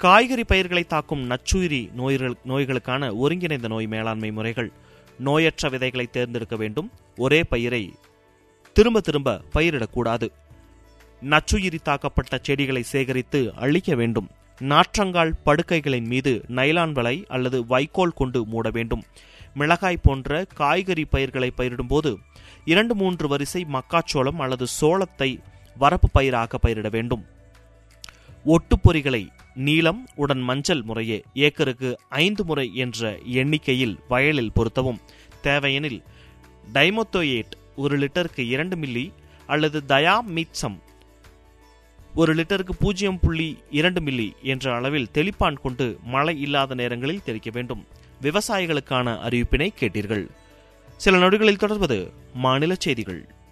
காய்கறி பயிர்களை தாக்கும் நச்சுயிரி நோய்கள் நோய்களுக்கான ஒருங்கிணைந்த நோய் மேலாண்மை முறைகள் நோயற்ற விதைகளை தேர்ந்தெடுக்க வேண்டும் ஒரே பயிரை திரும்ப திரும்ப பயிரிடக்கூடாது நச்சுயிரி தாக்கப்பட்ட செடிகளை சேகரித்து அழிக்க வேண்டும் நாற்றங்கால் படுக்கைகளின் மீது நைலான் வலை அல்லது வைக்கோல் கொண்டு மூட வேண்டும் மிளகாய் போன்ற காய்கறி பயிர்களை பயிரிடும்போது இரண்டு மூன்று வரிசை மக்காச்சோளம் அல்லது சோளத்தை வரப்பு பயிராக பயிரிட வேண்டும் ஒட்டுப்பொறிகளை நீலம் உடன் மஞ்சள் முறையே ஏக்கருக்கு ஐந்து முறை என்ற எண்ணிக்கையில் வயலில் பொருத்தவும் தேவையெனில் டைமோத்தோயேட் ஒரு லிட்டருக்கு இரண்டு மில்லி அல்லது தயாமிட்சம் ஒரு லிட்டருக்கு பூஜ்ஜியம் புள்ளி இரண்டு மில்லி என்ற அளவில் தெளிப்பான் கொண்டு மழை இல்லாத நேரங்களில் தெளிக்க வேண்டும் விவசாயிகளுக்கான அறிவிப்பினை கேட்டீர்கள் சில நொடிகளில் தொடர்வது மாநில செய்திகள்